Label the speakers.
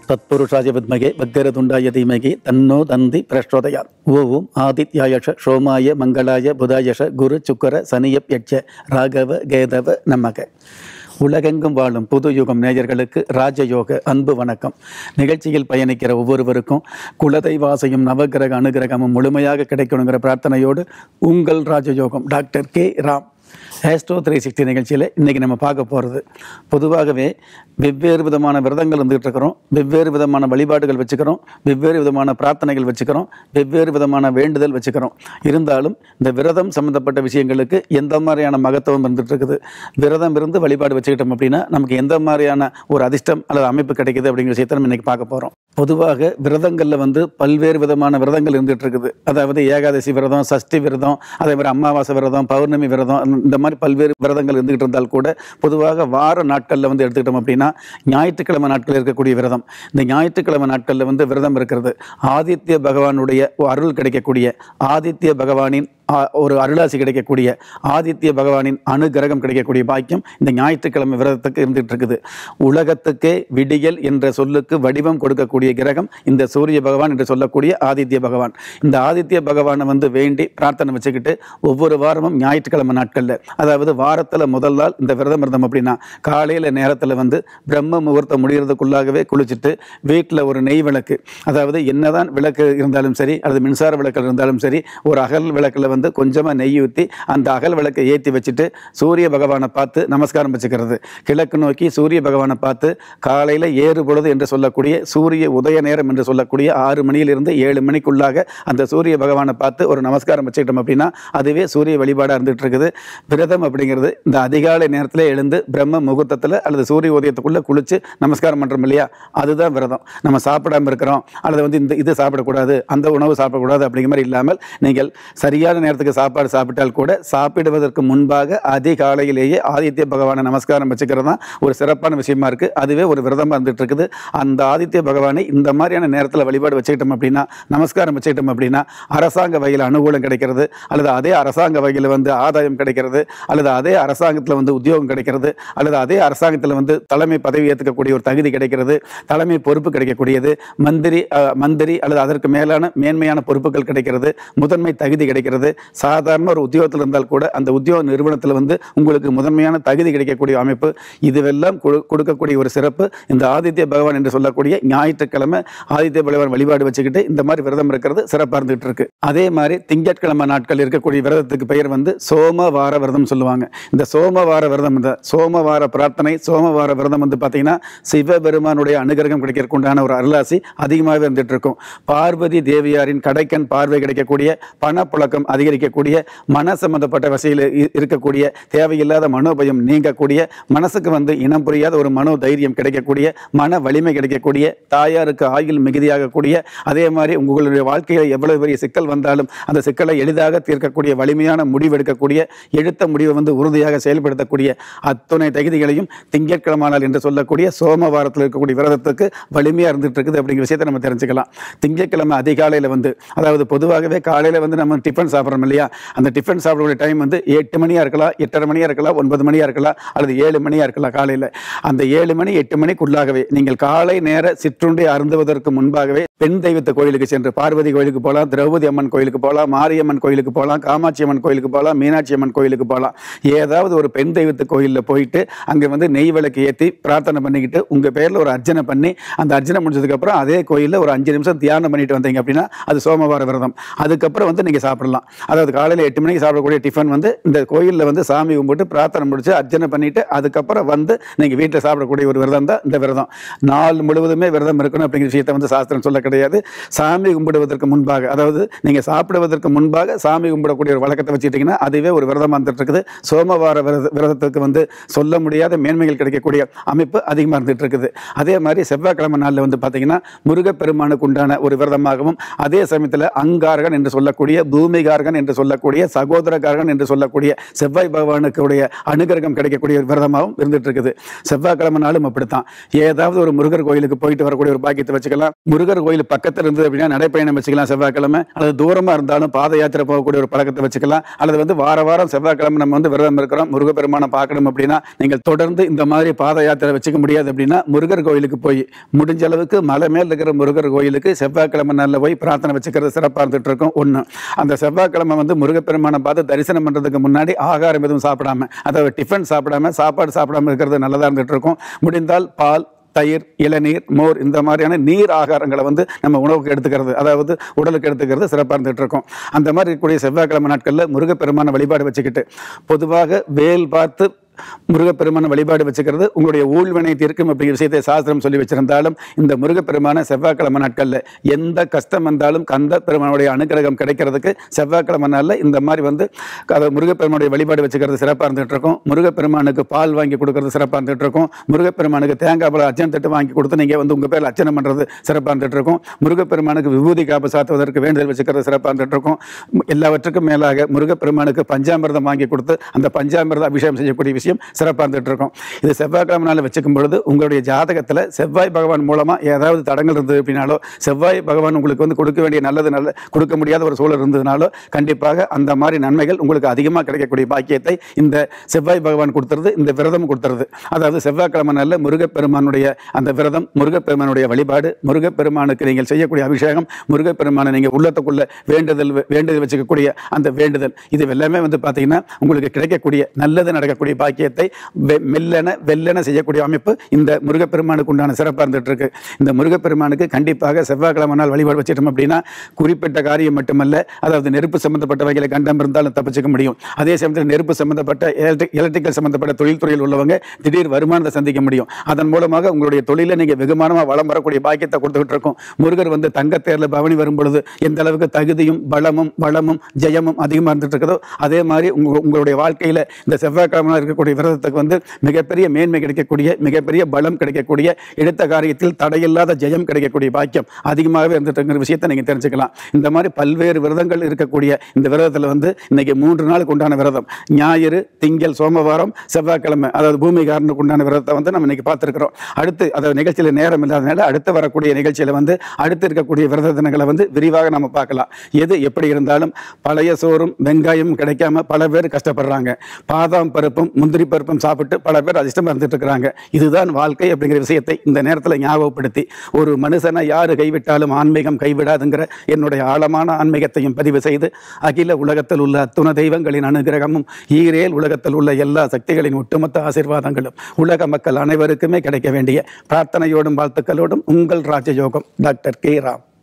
Speaker 1: தத்புருஷாய வித்மகே வக்கரதுண்டாய தீமகி தன்னோ தந்தி பிரச்சோதயாத் ஓம் ஆதித்யாயஷ சோமாய மங்களாய புதாயஷ குரு சுக்கர சனியப் யட்ச ராகவ கேதவ நமக உலகெங்கும் வாழும் புது யுகம் நேயர்களுக்கு ராஜயோக அன்பு வணக்கம் நிகழ்ச்சியில் பயணிக்கிற ஒவ்வொருவருக்கும் குலதெய்வாசையும் நவகிரக அனுகிரகமும் முழுமையாக கிடைக்கணுங்கிற பிரார்த்தனையோடு உங்கள் ராஜயோகம் doctor K Ram astro three sixty நிகழ்ச்சியில் இன்றைக்கி நம்ம பார்க்க போகிறது பொதுவாகவே வெவ்வேறு விதமான விரதங்கள் வந்துகிட்டு இருக்கிறோம் வெவ்வேறு விதமான வழிபாடுகள் வச்சுக்கிறோம் வெவ்வேறு விதமான பிரார்த்தனைகள் வச்சுக்கிறோம் வெவ்வேறு விதமான வேண்டுதல் வச்சுக்கிறோம் இருந்தாலும் இந்த விரதம் சம்மந்தப்பட்ட விஷயங்களுக்கு எந்த மாதிரியான மகத்துவம் வந்துட்டு இருக்குது விரதம் இருந்து வழிபாடு வச்சுக்கிட்டோம் அப்படின்னா நமக்கு எந்த மாதிரியான ஒரு அதிர்ஷ்டம் அல்லது அமைப்பு கிடைக்குது அப்படிங்கிற விஷயத்தை நம்ம இன்றைக்கி பார்க்க போகிறோம் பொதுவாக விரதங்களில் வந்து பல்வேறு விதமான விரதங்கள் இருந்துகிட்டு இருக்குது அதாவது ஏகாதசி விரதம் சஷ்டி விரதம் அதே மாதிரி அமாவாசை விரதம் பௌர்ணமி விரதம் இந்த மாதிரி பல்வேறு விரதங்கள் இருந்துகிட்டு இருந்தால் கூட பொதுவாக வார நாட்களில் வந்து எடுத்துக்கிட்டோம் அப்படின்னா ஞாயிற்றுக்கிழமை நாட்கள் இருக்கக்கூடிய விரதம் இந்த ஞாயிற்றுக்கிழமை நாட்களில் வந்து விரதம் இருக்கிறது ஆதித்ய பகவானுடைய அருள் கிடைக்கக்கூடிய ஆதித்ய பகவானின் ஆ- ஒரு அருளாசி கிடைக்கக்கூடிய ஆதித்ய பகவானின் அனுகிரகம் கிடைக்கக்கூடிய பாக்கியம் இந்த ஞாயிற்றுக்கிழமை விரதத்துக்கு இருந்துகிட்டு இருக்குது உலகத்துக்கே விடியல் என்ற சொல்லுக்கு வடிவம் கொடுக்கக்கூடிய கிரகம் இந்த சூரிய பகவான் என்று சொல்லக்கூடிய ஆதித்ய பகவான் இந்த ஆதித்ய பகவானை வந்து வேண்டி பிரார்த்தனை வச்சுக்கிட்டு ஒவ்வொரு வாரமும் ஞாயிற்றுக்கிழமை நாட்களில் அதாவது வாரத்தில் முதல் நாள் இந்த விரதம் இருந்தோம் அப்படின்னா காலையில் நேரத்தில் வந்து பிரம்ம முகூர்த்தம் முடிகிறதுக்குள்ளாகவே குளிச்சுட்டு வீட்டில் ஒரு நெய் விளக்கு அதாவது என்னதான் விளக்கு இருந்தாலும் சரி அல்லது மின்சார விளக்கு இருந்தாலும் சரி ஒரு அகல் விளக்கில் வந்து கொஞ்சமாக நெய் ஊற்றி அந்த அகல் விளக்கை ஏற்றி வச்சுட்டு சூரிய பகவானை பார்த்து நமஸ்காரம் வச்சுக்கிறது கிழக்கு நோக்கி சூரிய பகவானை பார்த்து காலையில் ஏறு பொழுது என்று சொல்லக்கூடிய சூரிய உதய நேரம் என்று சொல்லக்கூடிய ஆறு மணியிலிருந்து ஏழு மணிக்குள்ளாக அந்த சூரிய பகவானை பார்த்து ஒரு நமஸ்காரம் வச்சுக்கிட்டோம் அப்படின்னா அதுவே சூரிய வழிபாடாக இருந்துகிட்டு இருக்குது விரதம் அப்படிங்கிறது இந்த அதிகாலை நேரத்தில் எழுந்து பிரம்ம முகூர்த்தத்தில் அல்லது சூரிய உதயத்துக்குள்ளே குளித்து நமஸ்காரம் பண்ணுறோம் இல்லையா அதுதான் விரதம் நம்ம சாப்பிடாம இருக்கிறோம் அல்லது வந்து இந்த இது சாப்பிடக்கூடாது அந்த உணவு சாப்பிடக்கூடாது அப்படிங்கிற மாதிரி இல்லாமல் நீங்கள் சரியான நேரத்துக்கு சாப்பாடு சாப்பிட்டால் கூட சாப்பிடுவதற்கு முன்பாக அதிகாலையிலேயே ஆதித்ய பகவானை நமஸ்காரம் வச்சுக்கிறது தான் ஒரு சிறப்பான விஷயமா இருக்குது அதுவே ஒரு விரதமாக இருந்துட்டு இருக்குது அந்த ஆதித்ய பகவானை இந்த மாதிரியான நேரத்தில் வழிபாடு வச்சுக்கிட்டோம் அப்படின்னா நமஸ்காரம் வச்சுக்கிட்டோம் அப்படின்னா அரசாங்க வகையில் அனுகூலம் கிடைக்கிறது அல்லது அதே அரசாங்க வகையில் வந்து ஆதாயம் கிடைக்கிறது அல்லது அதே அரசாங்கத்தில் வந்து உத்தியோகம் கிடைக்கிறது அல்லது அதே அரசாங்கத்தில் வந்து தலைமை பதவி ஏற்றுக்கக்கூடிய ஒரு தகுதி கிடைக்கிறது தலைமை பொறுப்பு கிடைக்கக்கூடியது மந்திரி அஹ், மந்திரி அல்லது அதற்கு மேலான மேன்மையான பொறுப்புகள் கிடைக்கிறது முதன்மை தகுதி கிடைக்கிறது சாதாரண ஒரு உத்தியோகத்தில் இருந்தால் கூட அந்த உத்தியோக நிறுவனத்தில் வந்து உங்களுக்கு முதன்மையான தகுதி கிடைக்கக்கூடிய அமைப்பு இதுவெல்லாம் கொடு- கொடுக்கக்கூடிய ஒரு சிறப்பு இந்த ஆதித்ய பகவான் என்று சொல்லக்கூடிய ஞாயிற்றுக்கிழமை ஆதித்ய பகவான் வழிபாடு வச்சுக்கிட்டு இந்த மாதிரி விரதம் இருக்கிறது சிறப்பாக இருந்துகிட்டு இருக்கு அதே மாதிரி திங்கட்கிழமை நாட்கள் இருக்கக்கூடிய விரதத்துக்கு பெயர் வந்து சோமவார விரதம் சொல்லுவாங்க இந்த சோமவார விரதம் இந்த சோமவார பிரார்த்தனை சோமவார விரதம் வந்து பார்த்தீங்கன்னா சிவபெருமானுடைய அனுகிரகம் கிடைக்கிறதுக்கு உண்டான ஒரு அருளாசி அதிகமாகவே இருந்துட்டு இருக்கும் பார்வதி தேவியாரின் கடைக்கண் பார்வை கிடைக்கக்கூடிய பணப்புழக்கம் அதிகரிக்கக்கூடிய மன சம்பந்தப்பட்ட வசையில் இருக்கக்கூடிய தேவையில்லாத மனோபயம் நீங்கக்கூடிய மனசுக்கு வந்து இனம் புரியாத ஒரு மனோ தைரியம் கிடைக்கக்கூடிய மன வலிமை கிடைக்கக்கூடிய தாயாருக்கு ஆயுள் மிகுதியாகக்கூடிய அதே மாதிரி உங்களுடைய வாழ்க்கையில் எவ்வளவு பெரிய சிக்கல் வந்தாலும் அந்த சிக்கலை எளிதாக தீர்க்கக்கூடிய வலிமையான முடிவு எடுக்கக்கூடிய எடுத்த முடிவை வந்து உறுதியாக செயல்படுத்தக்கூடிய அத்துணை தகுதிகளையும் திங்கட்கிழமை நாள் என்று சொல்லக்கூடிய சோமவாரத்தில் இருக்கக்கூடிய விரதத்துக்கு வலிமையாக இருந்துட்டு இருக்குது அப்படிங்கிற விஷயத்தை நம்ம தெரிஞ்சுக்கலாம் திங்கட்கிழமை அதிகாலையில் வந்து அதாவது பொதுவாகவே காலையில் வந்து நம்ம டிஃபன் சாப்பிட்றோம் இல்லையா அந்த டிஃபன் சாப்பிடக்கூடிய டைம் வந்து எட்டு மணியாக இருக்கலாம் எட்டரை மணியாக இருக்கலாம் ஒன்பது மணியாக இருக்கலாம் அல்லது ஏழு மணியாக இருக்கலாம் காலையில் அந்த ஏழு மணி எட்டு மணிக்குள்ளாகவே நீங்கள் காலை நேர சிற்றுண்டி அருந்துவதற்கு முன்பாகவே பெண் தெய்வத்த கோயிலுக்கு சென்று பார்வதி கோயிலுக்கு போகலாம் திரௌபதி அம்மன் கோயிலுக்கு போகலாம் மாரியம்மன் கோயிலுக்கு போகலாம் காமாட்சி அம்மன் கோயிலுக்கு போகலாம் மீனாட்சி அம்மன் கோயிலுக்கு போகலாம் ஏதாவது ஒரு பெண் தெய்வத்து கோயிலில் போயிட்டு அங்கே வந்து நெய் விளக்கு ஏற்றி பிரார்த்தனை பண்ணிக்கிட்டு உங்கள் பேரில் ஒரு அர்ச்சனை பண்ணி அந்த அர்ச்சனை முடிஞ்சதுக்கப்புறம் அதே கோயிலில் ஒரு அஞ்சு நிமிஷம் தியானம் பண்ணிட்டு வந்தீங்க அப்படின்னா அது சோமவார விரதம் அதுக்கப்புறம் வந்து நீங்கள் சாப்பிடலாம் அதாவது காலையில் எட்டு மணிக்கு சாப்பிடக்கூடிய டிஃபன் வந்து இந்த கோயிலில் வந்து சாமி கும்பிட்டு பிரார்த்தனை முடிச்சு அர்ச்சனை பண்ணிட்டு அதுக்கப்புறம் வந்து நீங்கள் வீட்டில் சாப்பிடக்கூடிய ஒரு விரதம் தான் இந்த விரதம் நாள் முழுவதுமே விரதம் இருக்கணும் அப்படிங்கிற விஷயத்தை வந்து சாஸ்திரம் சொல்ல கிடையாது சாமி கும்பிடுவதற்கு முன்பாக அதாவது நீங்கள் சாப்பிடுவதற்கு முன்பாக சாமி கும்பிடக்கூடிய ஒரு வழக்கத்தை வச்சுக்கிட்டிங்கன்னா அதுவே ஒரு விரதமாக இருந்துட்டு இருக்குது சோமவார விரத விரதத்துக்கு வந்து சொல்ல முடியாத மேன்மைகள் கிடைக்கக்கூடிய அமைப்பு அதிகமாக இருந்துட்டு இருக்குது அதே மாதிரி செவ்வாய்க்கிழமை நாளில் வந்து பார்த்தீங்கன்னா முருகப்பெருமானுக்கு உண்டான ஒரு விரதமாகவும் அதே சமயத்தில் அங்காரகன் என்று சொல்லக்கூடிய பூமிகாரகன் காரகன் என்று சொல்லக்கூடிய சகோதர காரகன் என்று சொல்லக்கூடிய செவ்வாய் பகவானுக்குடைய அனுகிரகம் கிடைக்கக்கூடிய ஒரு விரதமாகவும் இருந்துட்டு இருக்குது செவ்வாய்க்கிழமை நாளும் அப்படித்தான் ஏதாவது ஒரு முருகர் கோயிலுக்கு போயிட்டு வரக்கூடிய ஒரு பாக்கியத்தை வச்சுக்கலாம் முருகர் கோயில் பக்கத்தில் இருந்தது அப்படின்னா நடைப்பயணம் வச்சுக்கலாம் செவ்வாய்க்கிழமை அல்லது தூரமா இருந்தாலும் பாத யாத்திரை போகக்கூடிய ஒரு பழக்கத்தை வச்சுக்கலாம் அல்லது வந்து வார வாரம் செவ்வாய்க்கிழமை நம்ம வந்து விரதம் இருக்கிறோம் முருகப்பெருமானை பார்க்கணும் அப்படின்னா நீங்கள் தொடர்ந்து இந்த மாதிரி பாத யாத்திரை வச்சுக்க முடியாது அப்படின்னா முருகர் கோயிலுக்கு போய் முடிஞ்ச அளவுக்கு மலை மேல் இருக்கிற முருகர் கோயிலுக்கு செவ்வாய்க்கிழமை நாளில் போய் பிரார்த்தனை வச்சுக்கிறது சிறப்பாக இருந்துட்டு இருக்கும் ஒன்று அந்த செவ்வாய்க்கிழமை வந்து முருகப்பெருமானை பார்த்து தரிசனம் பண்ணுறதுக்கு முன்னாடி ஆகாரம் எதுவும் சாப்பிடாம அதாவது டிஃபன் சாப்பிடாம சாப்பாடு சாப்பிடாம இருக்கிறது நல்லதாக இருந்துட்டு இருக்கும் முடிந்தால் பால் தயிர் இளநீர் மோர் இந்த மாதிரியான நீர் ஆகாரங்களை வந்து நம்ம உணவுக்கு எடுத்துக்கிறது அதாவது உடலுக்கு எடுத்துக்கிறது சிறப்பாக இருந்துட்டு இருக்கும் அந்த மாதிரி இருக்கக்கூடிய செவ்வாய்க்கிழமை நாட்களில் முருகப்பெருமான வழிபாடு வச்சுக்கிட்டு பொதுவாக வேல் பார்த்து முருகப்பெருமான வழிபாடு வச்சுக்கிறது உங்களுடைய ஊழ்வினை தீர்க்கும் அப்படிங்கிற விஷயத்தை சாஸ்திரம் சொல்லி வச்சிருந்தாலும் இந்த முருகப்பெருமான செவ்வாய்க்கிழமை நாட்களில் எந்த கஷ்டம் வந்தாலும் கந்த பெருமானுடைய அனுகிரகம் கிடைக்கிறதுக்கு செவ்வாய்க்கிழமை நாளில் இந்த மாதிரி வந்து அதை முருகப்பெருமானுடைய வழிபாடு வச்சுக்கிறது சிறப்பாக இருந்துட்டு இருக்கும் முருகப்பெருமானுக்கு பால் வாங்கி கொடுக்கறது சிறப்பாக இருந்துட்டு இருக்கும் முருகப்பெருமானுக்கு தேங்காய் பழம் அச்சன் தட்டு வாங்கி கொடுத்து நீங்கள் வந்து உங்கள் பேரில் அர்ச்சனை பண்ணுறது சிறப்பாக இருந்துட்டு இருக்கும் முருகப்பெருமானுக்கு விபூதி காப்பு சாத்துவதற்கு வேண்டுதல் வச்சுக்கிறது சிறப்பாக இருந்துட்டு இருக்கும் எல்லாவற்றுக்கும் மேலாக முருகப்பெருமானுக்கு பஞ்சாமிர்தம் வாங்கி கொடுத்து அந்த பஞ்சாமிர்த அபிஷேகம் செய்யக்கூடிய விஷயம் சிறப்பாக இருந்துட்டு இருக்கும் இது செவ்வாய்க்கிழமை நாள் வச்சுக்கும் பொழுது உங்களுடைய ஜாதகத்தில் செவ்வாய் பகவான் மூலமாக ஏதாவது தடங்கள் இருந்தது அப்படின்னாலோ செவ்வாய் பகவான் உங்களுக்கு வந்து கொடுக்க வேண்டிய நல்லது நல்ல கொடுக்க முடியாத ஒரு சூழல் இருந்ததுனாலோ கண்டிப்பாக அந்த மாதிரி நன்மைகள் உங்களுக்கு அதிகமாக கிடைக்கக்கூடிய பாக்கியத்தை இந்த செவ்வாய் பகவான் கொடுத்துறது இந்த விரதம் கொடுத்துறது அதாவது செவ்வாய்க்கிழமை நாளில் முருகப்பெருமானுடைய அந்த விரதம் முருகப்பெருமானுடைய வழிபாடு முருகப்பெருமானுக்கு நீங்கள் செய்யக்கூடிய அபிஷேகம் முருகப்பெருமானை நீங்கள் உள்ளத்துக்குள்ள வேண்டுதல் வேண்டுதல் வச்சுக்கக்கூடிய அந்த வேண்டுதல் இது எல்லாமே வந்து பார்த்தீங்கன்னா உங்களுக்கு கிடைக்கக்கூடிய நல்லது நடக்கக்கூடிய பாக்கியத்தை வெ- மெல்லென வெல்லென செய்யக்கூடிய அமைப்பு இந்த முருகப்பெருமானுக்கு உண்டான சிறப்பாக இருந்துட்டு இருக்கு இந்த முருகப்பெருமானுக்கு கண்டிப்பாக செவ்வாய்க்கிழமை நாள் வழிபாடு வச்சிட்டோம் அப்படின்னா குறிப்பிட்ட காரியம் மட்டுமல்ல அதாவது நெருப்பு சம்பந்தப்பட்ட வகையில் கண்டம் இருந்தாலும் தப்பிச்சுக்க முடியும் அதே சமயத்தில் நெருப்பு சம்பந்தப்பட்ட எலக்ட்ரிக் எலக்ட்ரிக்கல் சம்பந்தப்பட்ட தொழில்துறையில் உள்ளவங்க திடீர் வருமானத்தை சந்திக்க முடியும் அதன் மூலமாக உங்களுடைய தொழிலை நீங்கள் வெகுமானமாக வளம் வரக்கூடிய பாக்கியத்தை கொடுத்துக்கிட்டு இருக்கும் முருகர் வந்து தங்கத்தேரில் பவனி வரும் பொழுது எந்த அளவுக்கு தகுதியும் பலமும் வளமும் ஜெயமும் அதிகமாக இருந்துட்டு இருக்குதோ அதே மாதிரி உங்க உங்களுடைய வாழ்க்கையில் இந்த செவ்வாய்க்கிழமை இருக்கக்கூடிய விரதத்துக்கு வந்து மிகப்பெரிய மேன்மை கிடைக்கக்கூடிய மிகப்பெரிய பலம் கிடைக்கக்கூடிய எடுத்த காரியத்தில் தடையில்லாத ஜெயம் கிடைக்கக்கூடிய பாக்கியம் அதிகமாகவே இருந்துட்டு இருக்கிற விஷயத்தை நீங்கள் தெரிஞ்சுக்கலாம் இந்த மாதிரி பல்வேறு விரதங்கள் இருக்கக்கூடிய இந்த விரதத்தில் வந்து இன்னைக்கு மூன்று நாளுக்கு உண்டான விரதம் ஞாயிறு திங்கள் சோமவாரம் செவ்வாய்க்கிழமை அதாவது பூமிகாரனுக்கு உண்டான விரதத்தை வந்து நம்ம இன்னைக்கு பார்த்துருக்கிறோம் அடுத்து அதாவது நிகழ்ச்சியில் நேரம் இல்லாதனால அடுத்து வரக்கூடிய நிகழ்ச்சியில் வந்து அடுத்து இருக்கக்கூடிய விரத தினங்களை வந்து விரிவாக நம்ம பார்க்கலாம் எது எப்படி இருந்தாலும் பழைய சோறும் வெங்காயமும் கிடைக்காம பல பேர் கஷ்டப்படுறாங்க பாதாம் பருப்பும் முந்திரி பருப்பும் சாப்பிட்டு பல பேர் அதிர்ஷ்டமாக இருந்துட்டு இருக்கிறாங்க இதுதான் வாழ்க்கை அப்படிங்கிற விஷயத்தை இந்த நேரத்தில் ஞாபகப்படுத்தி ஒரு மனுஷனை யாரு கைவிட்டாலும் ஆன்மீகம் கைவிடாதுங்கிற என்னுடைய ஆழமான ஆன்மீகத்தையும் பதிவு செய்து அகில உலகத்தில் உள்ள அத்துண தெய்வங்களின் அனுகிரகமும் ஈரேல் உலகத்தில் உள்ள எல்லா சக்திகளின் ஒட்டுமொத்த ஆசீர்வாதங்களும் உலக மக்கள் அனைவருக்குமே கிடைக்க வேண்டிய பிரார்த்தனையோடும் வாழ்த்துக்களோடும் உங்கள் ராஜயோகம் டாக்டர் கே ராம்